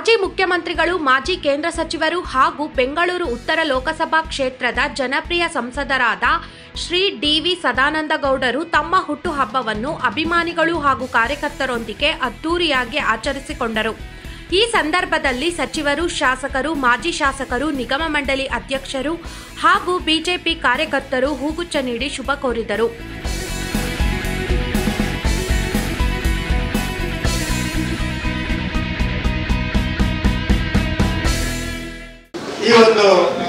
ಮಾಜಿ ಮುಖ್ಯಮಂತ್ರಿಗಳು ಮಾಜಿ ಕೇಂದ್ರ ಸಚಿವರು ಹಾಗೂ ಬೆಂಗಳೂರು ಉತ್ತರ ಲೋಕಸಭಾ ಕ್ಷೇತ್ರದ ಜನಪ್ರಿಯ ಸಂಸದರಾದ ಶ್ರೀ ಡಿವಿ ಸದಾನಂದಗೌಡರು ತಮ್ಮ ಹುಟ್ಟುಹಬ್ಬವನ್ನು ಅಭಿಮಾನಿಗಳು ಹಾಗೂ ಕಾರ್ಯಕರ್ತರೊಂದಿಗೆ ಅದ್ದೂರಿಯಾಗಿ ಆಚರಿಸಿಕೊಂಡರು ಈ ಸಂದರ್ಭದಲ್ಲಿ ಸಚಿವರು ಶಾಸಕರು ಮಾಜಿ ಶಾಸಕರು ನಿಗಮ ಮಂಡಳಿ ಅಧ್ಯಕ್ಷರು ಹಾಗೂ ಬಿಜೆಪಿ ಕಾರ್ಯಕರ್ತರು ಹೂಗುಚ್ಛ ನೀಡಿ ಶುಭ ಕೋರಿದರು ಈ ಒಂದು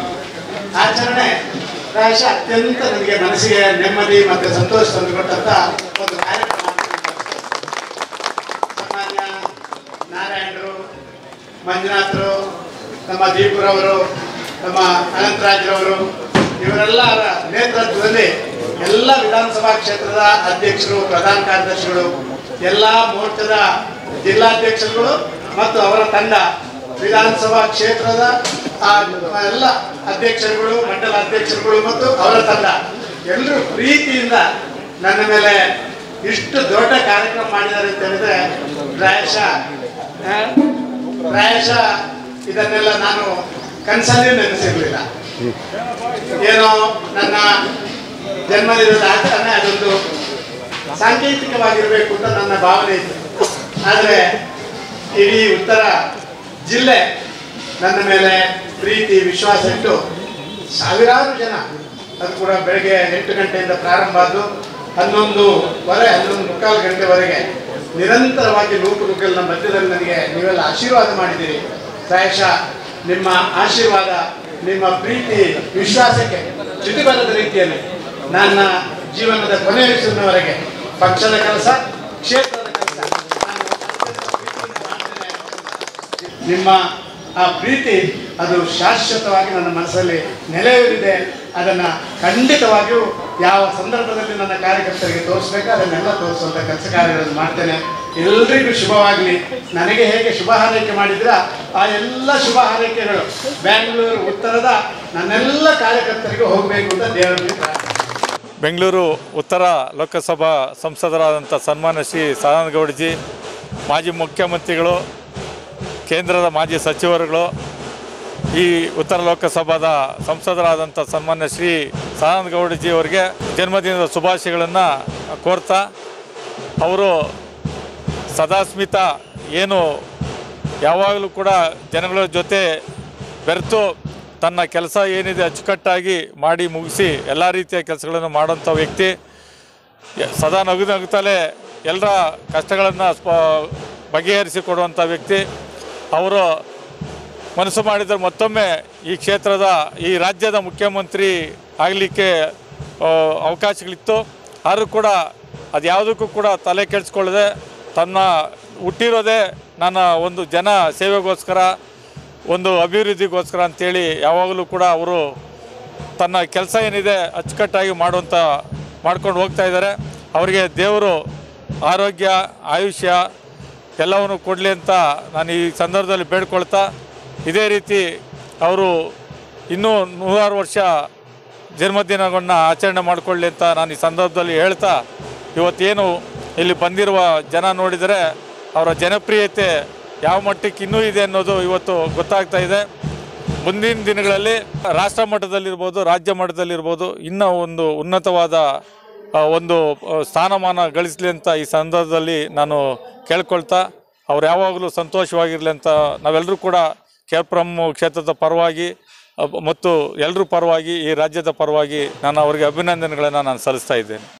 ಆಚರಣೆ ಪ್ರಾಯಶಃ ಅತ್ಯಂತ ನನಗೆ ಮನಸ್ಸಿಗೆ ನೆಮ್ಮದಿ ಮತ್ತು ಸಂತೋಷ ತಂದುಕೊಟ್ಟಂತ ಒಂದು ಕಾರ್ಯಕ್ರಮ ಅಂತ ನಾನು ಭಾವಿಸ್ತೇನೆ. ಸಾಮಾನ್ಯ ನಾರಾಯಣರು ಮಂಜುನಾಥರು ನಮ್ಮ ದೀಪುರವರು ನಮ್ಮ ಅನಂತರಾಜ್ರವರು ಇವರೆಲ್ಲರ ನೇತೃತ್ವದಲ್ಲಿ ಎಲ್ಲ ವಿಧಾನಸಭಾ ಕ್ಷೇತ್ರದ ಅಧ್ಯಕ್ಷರು ಪ್ರಧಾನ ಕಾರ್ಯದರ್ಶಿಗಳು ಎಲ್ಲ ಮೋರ್ಚಾದ ಜಿಲ್ಲಾಧ್ಯಕ್ಷರುಗಳು ಮತ್ತು ಅವರ ತಂಡ ವಿಧಾನಸಭಾ ಕ್ಷೇತ್ರದ ಆ ಎಲ್ಲ ಅಧ್ಯಕ್ಷರುಗಳು ಮಂಡಲ ಅಧ್ಯಕ್ಷರುಗಳು ಮತ್ತು ಅವರ ತಂಡ ಎಲ್ಲರೂ ಪ್ರೀತಿಯಿಂದ ನನ್ನ ಮೇಲೆ ಇಷ್ಟು ದೊಡ್ಡ ಕಾರ್ಯಕ್ರಮ ಮಾಡಿದ್ದಾರೆ ಅಂತ ಹೇಳಿದ್ರೆ ಪ್ರಾಯಶಃ ಆ, ಪ್ರಾಯಶಃ ಇದನ್ನೆಲ್ಲ ನಾನು ಕನಸಲ್ಲಿ ನೆನೆಸಿರ್ಲಿಲ್ಲ ಏನೋ ನನ್ನ ಜನ್ಮದಿನದ ಆಚರಣೆ ಅದೊಂದು ಸಾಂಕೇತಿಕವಾಗಿರಬೇಕು ಅಂತ ನನ್ನ ಭಾವನೆ ಇತ್ತು ಆದರೆ ಇಡೀ ಉತ್ತರ ಜಿಲ್ಲೆ ನನ್ನ ಮೇಲೆ ಪ್ರೀತಿ ವಿಶ್ವಾಸ ಇಟ್ಟು ಸಾವಿರಾರು ಜನ ಅದು ಕೂಡ ಬೆಳಗ್ಗೆ ಎಂಟು ಗಂಟೆಯಿಂದ ಪ್ರಾರಂಭ ಆದ್ದು ಹನ್ನೊಂದುವರೆ ಹನ್ನೊಂದು ಮುಕ್ಕಾಲು ಗಂಟೆವರೆಗೆ ನಿರಂತರವಾಗಿ ನೂಕು ನುಗ್ಗಲಿನ ಮಧ್ಯದಲ್ಲಿ ನನಗೆ ನೀವೆಲ್ಲ ಆಶೀರ್ವಾದ ಮಾಡಿದ್ದೀರಿ ಪ್ರಾಯಶಃ ನಿಮ್ಮ ಆಶೀರ್ವಾದ ನಿಮ್ಮ ಪ್ರೀತಿ ವಿಶ್ವಾಸಕ್ಕೆ ಚ್ಯುತಿಬಲ್ಲದ ರೀತಿಯಲ್ಲಿ ನನ್ನ ಜೀವನದ ಕೊನೆಯುಸಿನವರೆಗೆ ಪಕ್ಷದ ಕೆಲಸ ಕ್ಷೇತ್ರದ ಕೆಲಸ ನಾನು ಅತ್ಯಂತ ಪ್ರೀತಿಯಿಂದ ಮಾಡ್ತೇನೆ. ನಿಮ್ಮ ಆ ಪ್ರೀತಿ ಅದು ಶಾಶ್ವತವಾಗಿ ನನ್ನ ಮನಸ್ಸಲ್ಲಿ ನೆಲೆಯೂರಿದೆ ಅದನ್ನು ಖಂಡಿತವಾಗಿಯೂ ಯಾವ ಸಂದರ್ಭದಲ್ಲಿ ನನ್ನ ಕಾರ್ಯಕರ್ತರಿಗೆ ತೋರಿಸ್ಬೇಕು ಅದನ್ನೆಲ್ಲ ತೋರಿಸುವಂಥ ಕೆಲಸ ಕಾರ್ಯಗಳನ್ನು ಮಾಡ್ತೇನೆ ಎಲ್ರಿಗೂ ಶುಭವಾಗಲಿ ನನಗೆ ಹೇಗೆ ಶುಭ ಹಾರೈಕೆ ಮಾಡಿದ್ರ ಆ ಎಲ್ಲ ಶುಭ ಹಾರೈಕೆಗಳು ಬೆಂಗಳೂರು ಉತ್ತರದ ನನ್ನೆಲ್ಲ ಕಾರ್ಯಕರ್ತರಿಗೂ ಹೋಗಬೇಕು ಅಂತ ದೇವರಲ್ಲಿ ಪ್ರಾರ್ಥನೆ ಬೆಂಗಳೂರು ಉತ್ತರ ಲೋಕಸಭಾ ಸಂಸದರಾದಂಥ ಸನ್ಮಾನ್ಯ ಶ್ರೀ ಸದಾನಂದ ಗೌಡಜಿ ಮಾಜಿ ಮುಖ್ಯಮಂತ್ರಿಗಳು ಕೇಂದ್ರದ ಮಾಜಿ ಸಚಿವರುಗಳು ಈ ಉತ್ತರ ಲೋಕಸಭಾದ ಸಂಸದರಾದಂಥ ಸನ್ಮಾನ್ಯ ಶ್ರೀ ಸದಾನಂದ ಗೌಡಜಿ ಅವರಿಗೆ ಜನ್ಮದಿನದ ಶುಭಾಶಯಗಳನ್ನು ಕೋರ್ತಾ ಅವರು ಸದಾಸ್ಮಿತ ಏನು ಯಾವಾಗಲೂ ಕೂಡ ಜನಗಳ ಜೊತೆ ಬೆರೆತು ತನ್ನ ಕೆಲಸ ಏನಿದೆ ಅಚ್ಚುಕಟ್ಟಾಗಿ ಮಾಡಿ ಮುಗಿಸಿ ಎಲ್ಲ ರೀತಿಯ ಕೆಲಸಗಳನ್ನು ಮಾಡೋಂಥ ವ್ಯಕ್ತಿ ಯ- ಸದಾ ನಗು ನಗುತ್ತಲೇ ಎಲ್ಲರ ಕಷ್ಟಗಳನ್ನು ಸ್ಪ ಬಗೆಹರಿಸಿಕೊಡುವಂಥ ವ್ಯಕ್ತಿ ಅವರು ಮನಸ್ಸು ಮಾಡಿದರೆ ಮತ್ತೊಮ್ಮೆ ಈ ಕ್ಷೇತ್ರದ ಈ ರಾಜ್ಯದ ಮುಖ್ಯಮಂತ್ರಿ ಆಗಲಿಕ್ಕೆ ಅವಕಾಶಗಳಿತ್ತು ಆದರೂ ಕೂಡ ಅದು ಯಾವುದಕ್ಕೂ ಕೂಡ ತಲೆ ಕೆಡಿಸ್ಕೊಳ್ಳದೆ ತನ್ನ ಹುಟ್ಟಿರೋದೇ ನನ್ನ ಒಂದು ಜನ ಸೇವೆಗೋಸ್ಕರ ಒಂದು ಅಭಿವೃದ್ಧಿಗೋಸ್ಕರ ಅಂತೇಳಿ ಯಾವಾಗಲೂ ಕೂಡ ಅವರು ತನ್ನ ಕೆಲಸ ಏನಿದೆ ಅಚ್ಚುಕಟ್ಟಾಗಿ ಮಾಡುವಂಥ ಮಾಡ್ಕೊಂಡು ಹೋಗ್ತಾ ಇದ್ದಾರೆ ಅವರಿಗೆ ದೇವರು ಆರೋಗ್ಯ ಆಯುಷ್ಯ ಎಲ್ಲವನ್ನು ಕೊಡಲಿ ಅಂತ ನಾನು ಈ ಸಂದರ್ಭದಲ್ಲಿ ಬೇಡ್ಕೊಳ್ತಾ ಇದೇ ರೀತಿ ಅವರು ಇನ್ನೂ ನೂರಾರು ವರ್ಷ ಜನ್ಮದಿನಗಳನ್ನ ಆಚರಣೆ ಮಾಡಿಕೊಳ್ಳಿ ಅಂತ ನಾನು ಈ ಸಂದರ್ಭದಲ್ಲಿ ಹೇಳ್ತಾ ಇವತ್ತೇನು ಇಲ್ಲಿ ಬಂದಿರುವ ಜನ ನೋಡಿದರೆ ಅವರ ಜನಪ್ರಿಯತೆ ಯಾವ ಮಟ್ಟಕ್ಕೆ ಇನ್ನೂ ಇದೆ ಅನ್ನೋದು ಇವತ್ತು ಗೊತ್ತಾಗ್ತಾ ಇದೆ ಮುಂದಿನ ದಿನಗಳಲ್ಲಿ ರಾಷ್ಟ್ರ ಮಟ್ಟದಲ್ಲಿರ್ಬೋದು ರಾಜ್ಯ ಮಟ್ಟದಲ್ಲಿರ್ಬೋದು ಇನ್ನೂ ಒಂದು ಉನ್ನತವಾದ ಆ, ಒಂದು ಆ, ಸ್ಥಾನಮಾನ ಗಳಿಸಲಿ ಅಂತ ಈ ಸಂದರ್ಭದಲ್ಲಿ ನಾನು ಕೇಳ್ಕೊಳ್ತಾ ಅವ್ರು ಯಾವಾಗಲೂ ಸಂತೋಷವಾಗಿರಲಿ ಅಂತ ನಾವೆಲ್ಲರೂ ಕೂಡ ಕೇರ್ಪುರಂ ಕ್ಷೇತ್ರದ ಪರವಾಗಿ ಅ, ಮತ್ತು ಎಲ್ಲರೂ ಪರವಾಗಿ ಈ ರಾಜ್ಯದ ಪರವಾಗಿ ನಾನು ಅವರಿಗೆ ಅಭಿನಂದನೆಗಳನ್ನು ನಾನು ಸಲ್ಲಿಸ್ತಾ ಇದ್ದೇನೆ